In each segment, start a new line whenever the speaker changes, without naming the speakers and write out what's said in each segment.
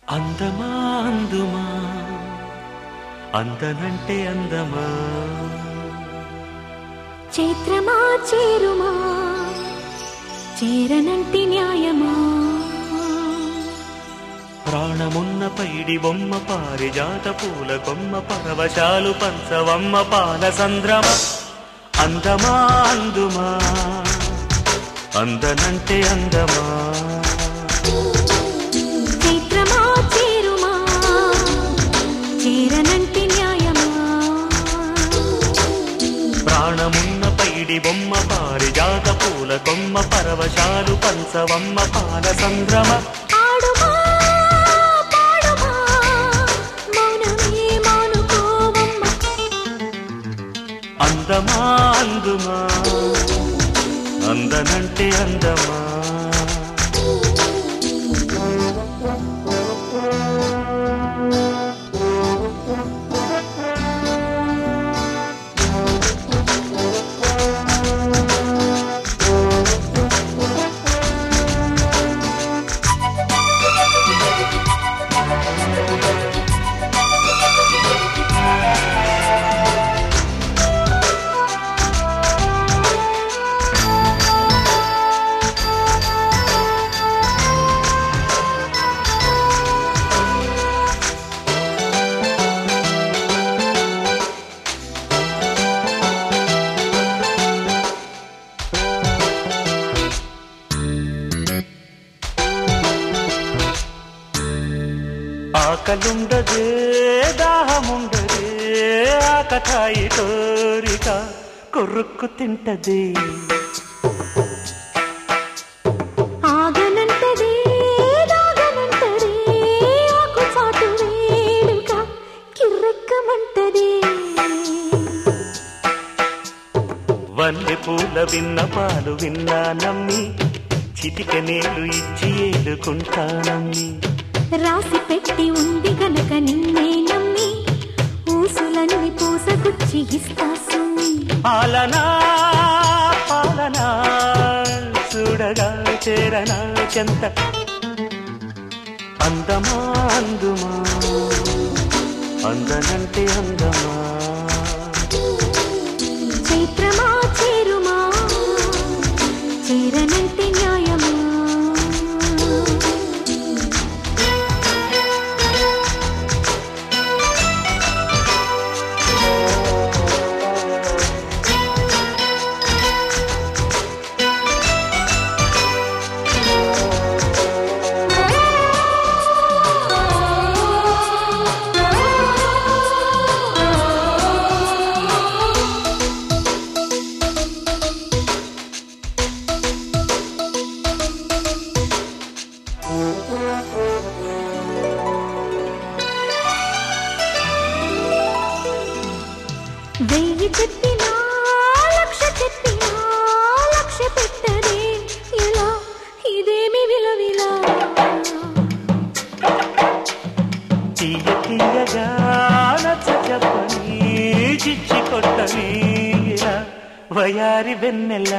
అందమా అందుమా అందనంటే అందమా
చైత్రమా చేరుమా చేరనంటి న్యాయమా
ప్రాణమున్న పైడి బొమ్మ పారిజాత పూల కొమ్మ పరవశాలు పంచవమ్మ పాల సంద్రమ అందమా అందుమా అందనంటే అందమా
చైత్రమా చేరుమా చేరనంటి న్యాయమా
ప్రాణమున్న పైడి బొమ్మ పారిజాత పూల కొమ్మ పరవశాలు పంచవమ్మ పాల సంద్రమ
ఆడుమా పాడుమా మౌనమే మానుకోవమ్మ
అందమా అందుమా అందనంటే అందమా ఆకలుండదే దాహముండదే ఆకతాయి కోరిక కొరుక్కు తింటది
ఆగనంటదే దాగనంటదే ఆకు చాటు వేడుక కిర్రెక్కమంటదే
వల్లె పూల విన్న పాలు విన్నా నమ్మి చిటిక నీళ్లు ఇచ్చి ఏలుకుంటానమ్మి
రాసి పెట్టి ఉంది గనక నిన్నే నమ్మి ఊసులన్నీ పూసగుచ్చి ఇస్తా సుమ్మి
పాలనా పాలనా చూడగా చేరనా చెంత అందమా అందుమా అందనంటే అందమా
చైత్రమా చేరుమా చేరనంటే న్యాయమా వెయ్యి చెప్పినా లక్ష చెప్పినా లక్ష పెట్టదే ఇలా ఇదేమి విలవిలా
తీయ తీయగా నచ్చ చెప్పని చిచ్చి కొట్టని ఇలా వయారి వెన్నెల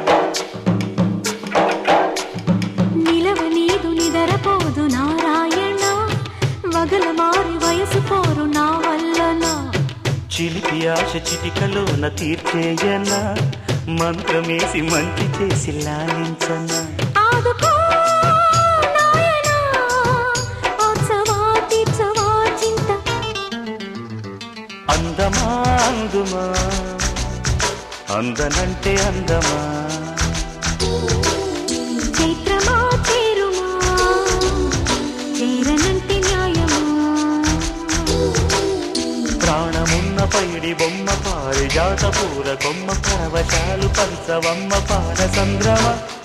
నిలవ నీదు నిదరపోదు నారాయణ వగల మారి వయసు పోరు నా వల్లనా
చిలిపి ఆశ చిటికలోన తీర్చేయన మంత్రమేసి మంచి చేసి లాలించన
ఆదుకో నాయనా ఆచవా తీర్చవా చింత
అందమా అందుమా అందనంటే అందమా
చైత్రమా చేరుమా చేరనంటే న్యాయమా
ప్రాణమున్న పైడి బొమ్మ పారిజాత పూల కొమ్మ పరవశాలు పంచవమ్మ పాల సంద్రమ